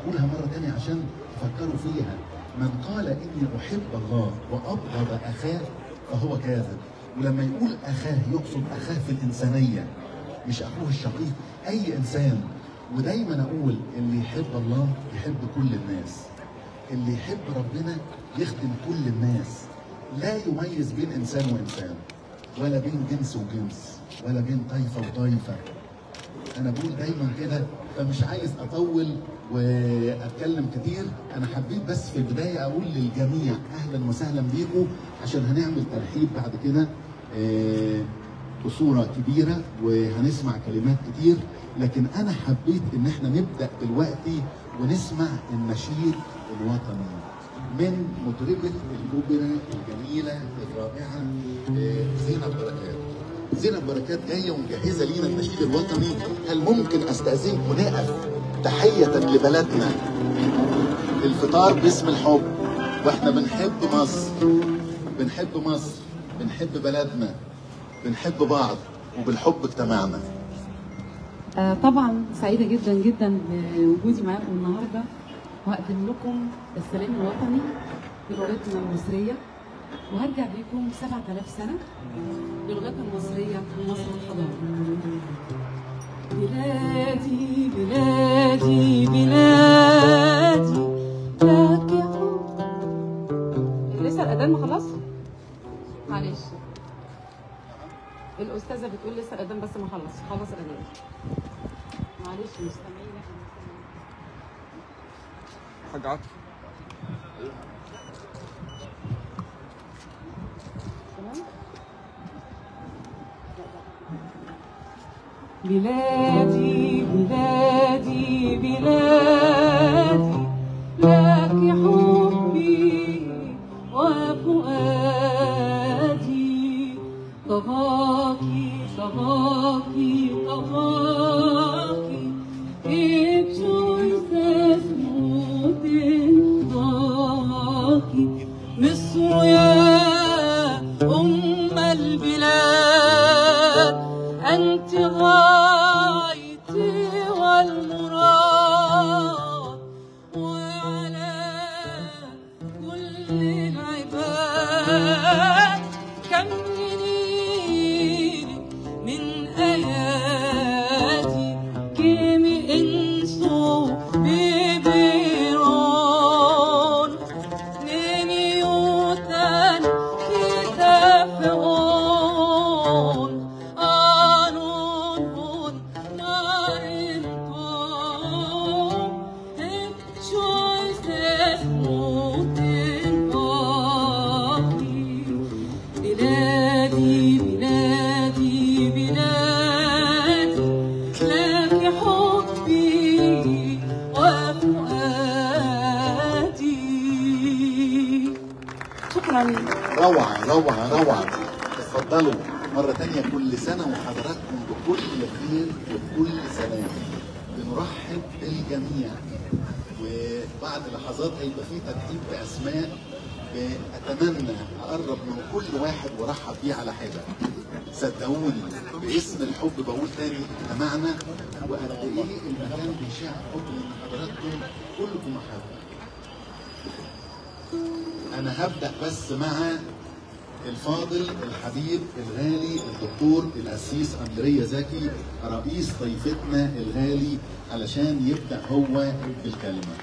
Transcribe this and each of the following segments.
هقولها مره تانية عشان تفكروا فيها من قال اني احب الله وابغض اخاه فهو كاذب ولما يقول اخاه يقصد اخاه في الانسانيه مش اخوه الشقيق اي انسان ودايما اقول اللي يحب الله يحب كل الناس اللي يحب ربنا يخدم كل الناس لا يميز بين انسان وانسان ولا بين جنس وجنس ولا بين طائفه وطائفه انا بقول دايما كده فمش عايز اطول واتكلم كتير انا حبيت بس في البدايه اقول للجميع اهلا وسهلا بيكم عشان هنعمل ترحيب بعد كده آه، بصوره كبيره وهنسمع كلمات كتير لكن انا حبيت ان احنا نبدا دلوقتي ونسمع النشيد الوطني من مطربه الاوبرا الجميله الرائعه آه، زينب بركات زينب بركات جايه ومجهزه لينا النشيد الوطني هل ممكن استاذنكم نقف تحيه لبلدنا الفطار باسم الحب واحنا بنحب مصر بنحب مصر بنحب بلدنا بنحب بعض وبالحب اجتمعنا آه، طبعا سعيدة جدا جدا بوجودي معاكم النهاردة وهقدم لكم السلام الوطني بلغتنا المصرية وهرجع بيكم 7000 سنة بلغتنا المصرية في مصر الحضارة بلادي بلادي بلادي لك يا حب لسه الأذان ما خلص؟ معلش الأستاذة بتقول لسه الأذان بس ما خلص خلص الأذان معلش مستمعين احنا مستمعين. حاج عاطف تمام بلادي بلادي بلادي لك حبي وفؤادي طغاكي طغاكي طغاكي ابشر موت ضاكي مصر يا أم البلاد أنت غايتي والمراد وعلى كل العباد كمليني من آياتي كم إنسو ببيرون نميوتان كتافون آنون نارنتون شويس موتن باقي بلادي بلادي بلادي لك حبي وفؤادي شكرا روعة روعة روعة اتفضلوا مرة تانية كل سنة وحضراتكم بكل خير وبكل سلام بنرحب بالجميع وبعد لحظات هيبقى في ترتيب بأسماء أتمنى أقرب من كل واحد وأرحب بيه على حدة صدقوني باسم الحب بقول تاني اجتمعنا وقد إيه المكان بيشع حب من حضراتكم كلكم محبة انا هبدا بس مع الفاضل الحبيب الغالي الدكتور الاسيس اندريا زكي رئيس ضيفتنا الغالي علشان يبدا هو بالكلمه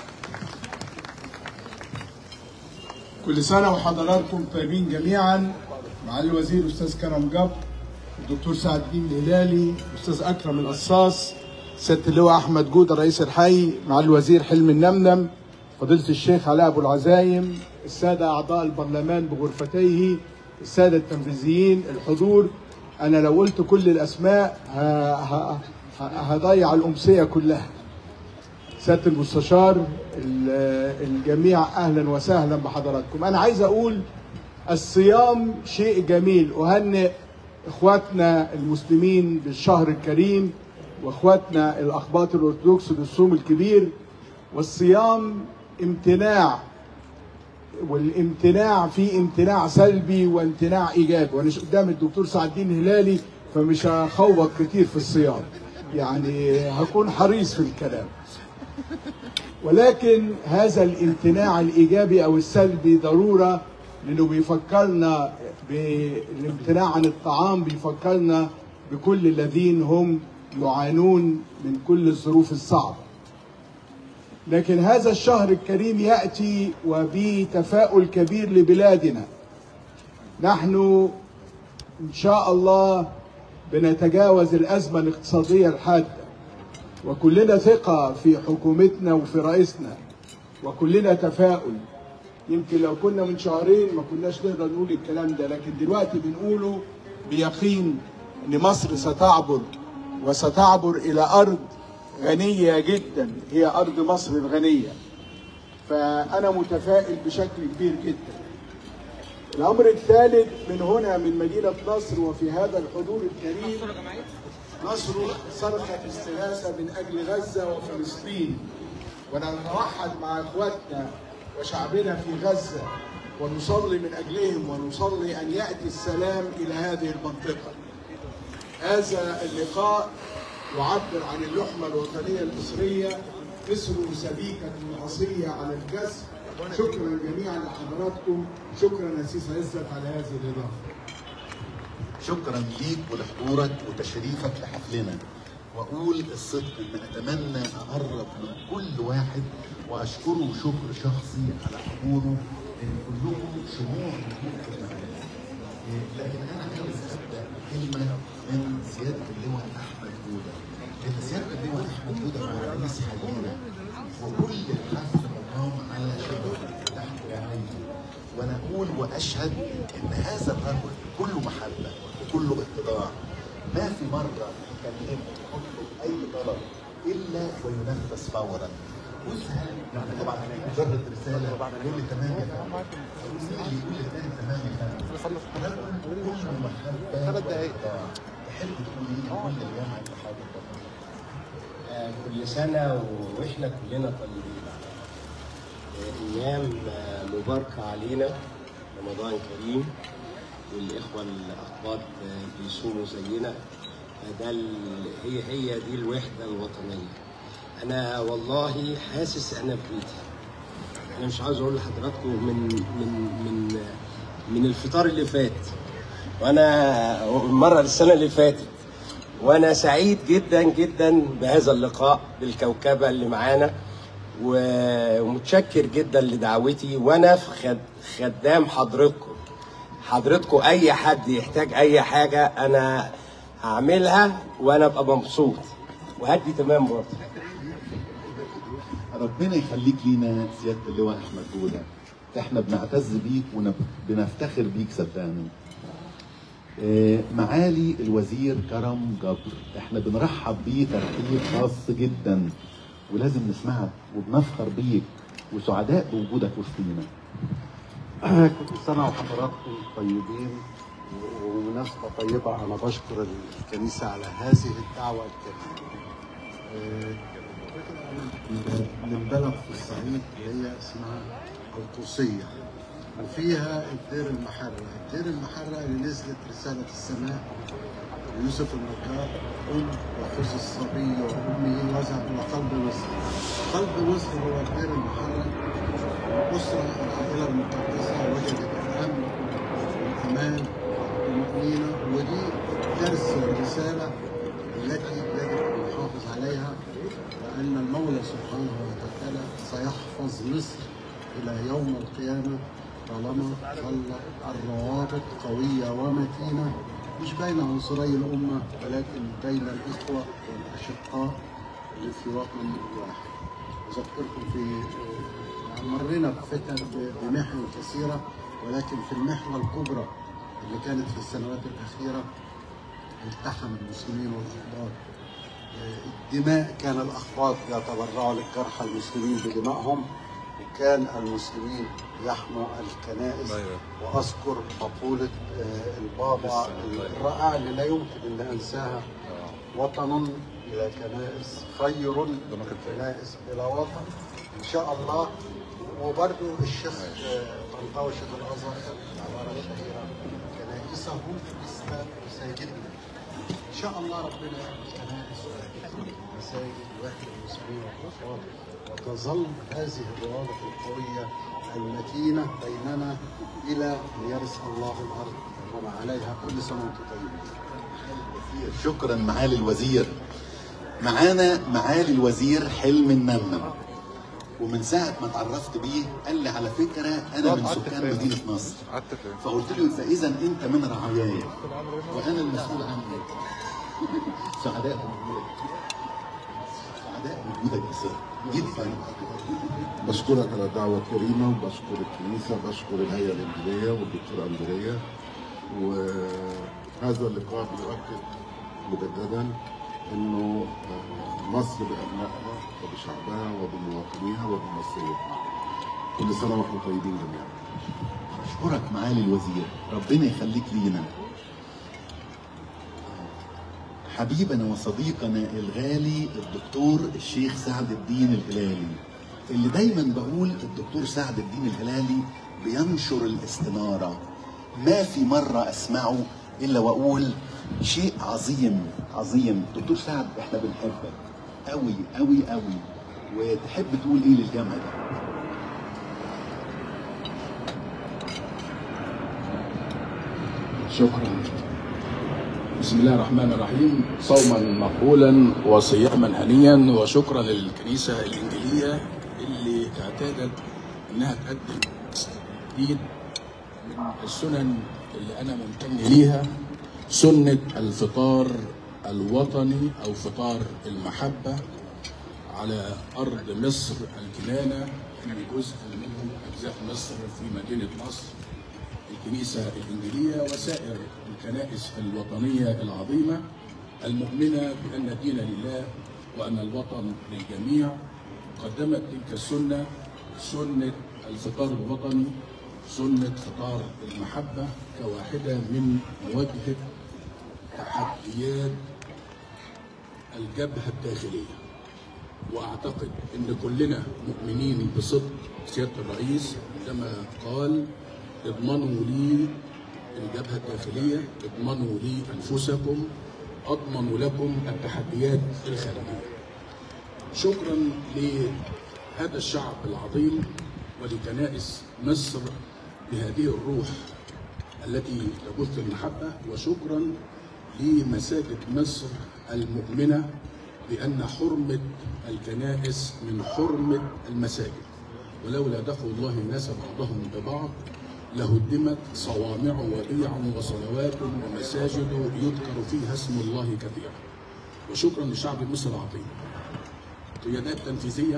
كل سنة وحضراتكم طيبين جميعا مع الوزير أستاذ كرم جبر الدكتور سعد الدين الهلالي أستاذ أكرم القصاص سيادة اللواء أحمد جودة رئيس الحي مع الوزير حلمي النمنم فضيلة الشيخ علاء أبو العزايم السادة أعضاء البرلمان بغرفتيه السادة التنفيذيين الحضور أنا لو قلت كل الأسماء ه- ه- ه- هضيع الأمسية كلها سياده المستشار ال- الجميع اهلا وسهلا بحضراتكم انا عايز اقول الصيام شيء جميل اهنئ اخواتنا المسلمين بالشهر الكريم واخواتنا الاخباط الارثوذكس بالصوم الكبير والصيام امتناع والامتناع في امتناع سلبي وامتناع ايجابي وانا مش قدام الدكتور سعد الدين هلالي فمش هخوض كتير في الصيام يعني هكون حريص في الكلام ولكن هذا الامتناع الايجابي او السلبي ضروره لانه بيفكرنا بالامتناع عن الطعام بيفكرنا بكل الذين هم يعانون من كل الظروف الصعبه. لكن هذا الشهر الكريم ياتي وبتفاؤل كبير لبلادنا. نحن ان شاء الله بنتجاوز الازمه الاقتصاديه الحاده. وكلنا ثقة في حكومتنا وفي رئيسنا وكلنا تفاؤل يمكن لو كنا من شهرين ما كناش نقدر نقول الكلام ده لكن دلوقتي بنقوله بيقين ان مصر ستعبر وستعبر الى ارض غنية جدا هي ارض مصر الغنية فانا متفائل بشكل كبير جدا الامر الثالث من هنا من مدينة نصر وفي هذا الحضور الكريم نصر صرخة استغاثة من أجل غزة وفلسطين ونتوحد مع إخواتنا وشعبنا في غزة ونصلي من أجلهم ونصلي أن يأتي السلام إلى هذه المنطقة هذا اللقاء يعبر عن اللحمة الوطنية المصرية مصر سبيكة عصية على الكسر شكرا جميعا لحضراتكم شكرا أسيس عزت على هذه الإضافة شكرا ليك ولحضورك وتشريفك لحفلنا واقول الصدق ان اتمنى اقرب من كل واحد واشكره شكر شخصي على حضوره لان كلكم شموع نجوم في المكان إيه، لكن انا عاوز ابدا كلمه من سياده اللواء احمد جوده لان سياده اللواء احمد جوده هو رئيس حيينا وكل الحفل مقام على شبه تحت رعايته وانا اقول واشهد ان هذا الرجل كله محبه وكله اتضاع ما في مره يكلمه يطلب اي طلب الا وينفذ فورا واسهل يعني طبعا مجرد رساله يقول لي تمام يا فندم يقول لي يقول لي تاني تمام يا فندم رجل كله محبه واتضاع تحب تقول ايه كل الجامعه حاجه آه، كل سنة و- وإحنا كلنا طيبين آه، أيام آه، مباركة علينا رمضان كريم والإخوة الأقباط آه، بيصوموا زينا فده ال- هي هي دي الوحدة الوطنية أنا والله حاسس أنا في بيتي أنا مش عاوز أقول لحضراتكم من من من من الفطار اللي فات وأنا المرة السنة اللي فاتت وانا سعيد جدا جدا بهذا اللقاء بالكوكبه اللي معانا و- ومتشكر جدا لدعوتي وانا في خد- خدام حضرتكم حضرتكم اي حد يحتاج اي حاجه انا هعملها وانا ابقى مبسوط وهدي تمام برضه ربنا يخليك لينا سياده اللواء احمد جوده احنا بنعتز بيك وبنفتخر بيك صدقني آه، معالي الوزير كرم جبر احنا بنرحب بيه ترحيب خاص جدا ولازم نسمعك وبنفخر بيك وسعداء بوجودك وسطينا كل سنة وحضراتكم طيبين ومناسبة طيبة أنا بشكر الكنيسة على هذه الدعوة الكريمة. آه، من بلد في الصعيد اللي هي اسمها القوسية وفيها الدير المحرة، الدير المحرة اللي نزلت رسالة السماء ليوسف النجار قم وخذ الصبي وأمه واذهب إلى قلب مصر. قلب مصر هو الدير المحرة الأسرة العائلة المقدسة وجدت الأمن والأمان والطمأنينة ودي درس الرسالة التي يجب أن نحافظ عليها لأن المولى سبحانه وتعالى سيحفظ مصر إلى يوم القيامة طالما ظلت الروابط قوية ومتينة مش بين عنصري الأمة ولكن بين الإخوة والأشقاء اللي في وطن واحد. أذكركم في مرينا بفتن بمحن كثيرة ولكن في المحنة الكبرى اللي كانت في السنوات الأخيرة التحم المسلمين والأخبار الدماء كان الأخبار يتبرعوا للجرحى المسلمين بدمائهم وكان المسلمين يحموا الكنائس وأذكر مقولة آه، البابا الرائعة اللي لا يمكن أن أنساها وطن بلا كنائس خير من كنائس بلا وطن إن شاء الله وبرضه الشيخ آه، طنطاوي شيخ الأزهر كان عبارة شهيرة كنائسه مثل مساجدنا ان شاء الله ربنا يحفظ كنائس ويحفظ المساجد ويحفظ المسلمين والاطفال وتظل هذه الروابط القويه المتينه بيننا الى ان يرث الله الارض وما عليها كل سنه وانتم طيبين. شكرا معالي الوزير معانا معالي الوزير حلم النمنم ومن ساعة ما اتعرفت بيه قال لي على فكرة أنا من سكان مدينة نصر فقلت له فإذا أنت من رعاياي وأنا المسؤول عنك سعداء بوجودك سعداء بوجودك يا سيد جدا بشكرك على الدعوة الكريمة وبشكر الكنيسة بشكر الهيئة الإنجيلية والدكتور أندريا وهذا اللقاء بيؤكد مجددا انه آه، مصر بابنائها وبشعبها وبمواطنيها وبمصريتها. كل سنه واحنا طيبين جميعا. أشكرك معالي الوزير ربنا يخليك لينا حبيبنا وصديقنا الغالي الدكتور الشيخ سعد الدين الهلالي اللي دايما بقول الدكتور سعد الدين الهلالي بينشر الاستنارة ما في مرة أسمعه إلا وأقول شيء عظيم عظيم دكتور سعد احنا بنحبك قوي قوي قوي وتحب تقول ايه للجامعة ده شكرا بسم الله الرحمن الرحيم صوما مقبولا وصياما هنيا وشكرا للكنيسة الإنجيلية اللي اعتادت إنها تقدم جديد من السنن اللي أنا ممتن ليها سنة الفطار الوطني أو فطار المحبة على أرض مصر الكنانة في جزء من أجزاء مصر في مدينة نصر الكنيسة الإنجيلية وسائر الكنائس الوطنية العظيمة المؤمنة بأن الدين لله وأن الوطن للجميع قدمت تلك السنة سنة الفطار الوطني سنة فطار المحبة كواحدة من مواجهة تحديات الجبهة الداخلية واعتقد ان كلنا مؤمنين بصدق سياده الرئيس عندما قال اضمنوا لي الجبهه الداخليه اضمنوا لي انفسكم اضمن لكم التحديات الخارجيه. شكرا لهذا الشعب العظيم ولكنائس مصر بهذه الروح التي تبث المحبه وشكرا لمساجد مصر المؤمنه بأن حرمة الكنائس من حرمة المساجد ولولا دفع الله الناس بعضهم ببعض لهدمت صوامع وبيع وصلوات ومساجد يذكر فيها اسم الله كثيرا وشكرا لشعب مصر العظيم قيادات تنفيذية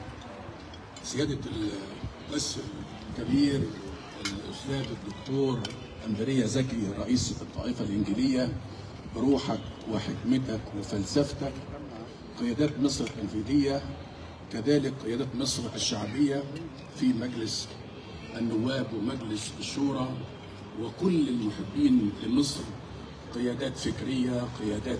سيادة الممثل الكبير الأستاذ الدكتور أندريا زكي رئيس الطائفة الإنجيلية بروحك وحكمتك وفلسفتك قيادات مصر التنفيذية كذلك قيادات مصر الشعبية في مجلس النواب ومجلس الشورى وكل المحبين لمصر قيادات فكرية قيادات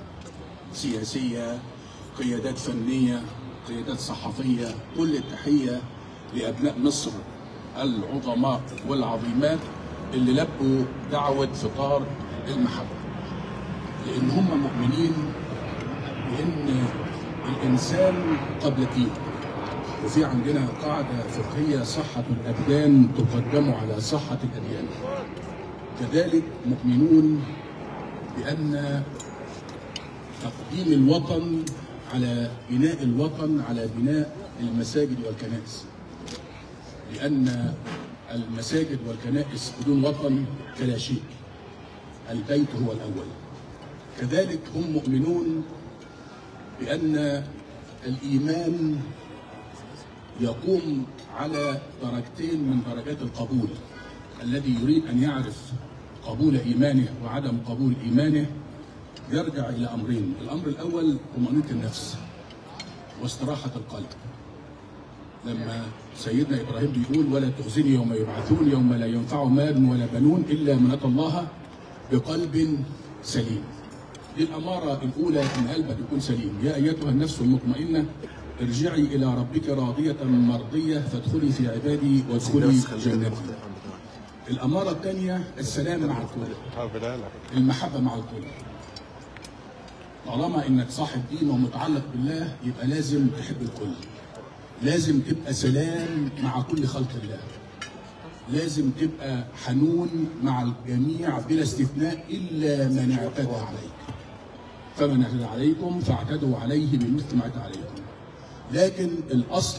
سياسية قيادات فنية قيادات صحفية كل التحية لأبناء مصر العظماء والعظيمات اللي لبوا دعوة فطار المحبة لأن هم مؤمنين بأن الإنسان قبل الدين وفي عندنا قاعدة فقهية صحة الأبدان تقدم على صحة الأديان كذلك مؤمنون بأن تقديم الوطن على بناء الوطن على بناء المساجد والكنائس لأن المساجد والكنائس بدون وطن كلا شيء البيت هو الأول كذلك هم مؤمنون بأن الإيمان يقوم على درجتين من درجات القبول الذي يريد أن يعرف قبول إيمانه وعدم قبول إيمانه يرجع إلى أمرين الأمر الأول طمأنينة النفس واستراحة القلب لما سيدنا إبراهيم بيقول ولا تخزني يوم يبعثون يوم لا ينفع مال ولا بنون إلا من أتى الله بقلب سليم دي الأمارة الأولى إن قلبك يكون سليم يا أيتها النفس المطمئنة ارجعي إلى ربك راضية مرضية فادخلي في عبادي وادخلي جنتي الأمارة الثانية السلام مع الكل المحبة مع الكل طالما انك صاحب دين ومتعلق بالله يبقى لازم تحب الكل لازم تبقى سلام مع كل خلق الله لازم تبقى حنون مع الجميع بلا استثناء الا من اعتدى عليك فمن اعتدى عليكم فاعتدوا عليه بمثل ما اعتدى عليكم لكن الاصل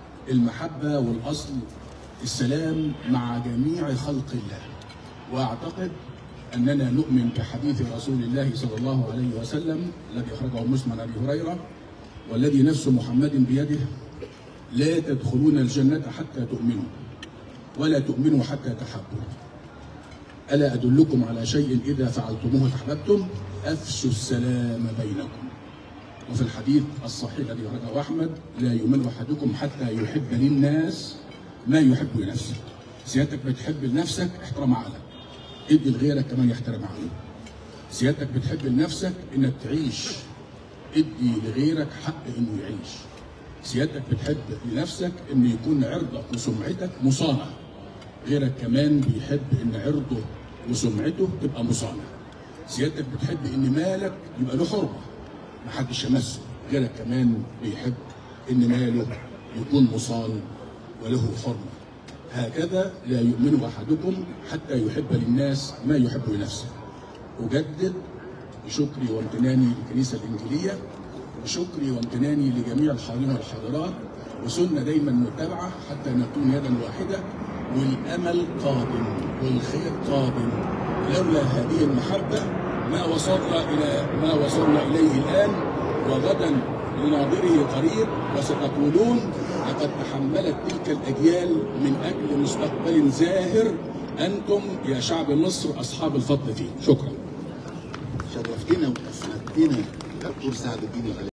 المحبه والاصل السلام مع جميع خلق الله واعتقد اننا نؤمن بحديث رسول الله صلى الله عليه وسلم الذي اخرجه مسلم عن ابي هريره والذي نفس محمد بيده لا تدخلون الجنه حتى تؤمنوا ولا تؤمنوا حتى تحبوا الا ادلكم على شيء اذا فعلتموه تحببتم افشوا السلام بينكم وفي الحديث الصحيح الذي أخرجه أحمد لا يؤمن أحدكم حتى يحب للناس ما يحب لنفسه سيادتك بتحب لنفسك احترم عقلك ادي لغيرك كمان يحترم عقله سيادتك بتحب لنفسك انك تعيش ادي لغيرك حق انه يعيش سيادتك بتحب لنفسك ان يكون عرضك وسمعتك مصانع غيرك كمان بيحب ان عرضه وسمعته تبقى مصانع سيادتك بتحب ان مالك يبقى له حرمه محدش يمسه غيرك كمان بيحب ان ماله يكون مصان وله حرمه هكذا لا يؤمن احدكم حتى يحب للناس ما يحب لنفسه اجدد بشكري وامتناني للكنيسه الانجيليه بشكري وامتناني لجميع الحاضرين والحاضرات وسنه دايما متبعه حتى نكون يدا واحده والامل قادم والخير قادم لولا هذه المحبه ما وصلنا الى ما وصلنا اليه الان وغدا لناظره قريب وستقولون لقد تحملت تلك الاجيال من اجل مستقبل زاهر انتم يا شعب مصر اصحاب الفضل فيه شكرا شرفتنا واسعدتنا دكتور سعد الدين الغالي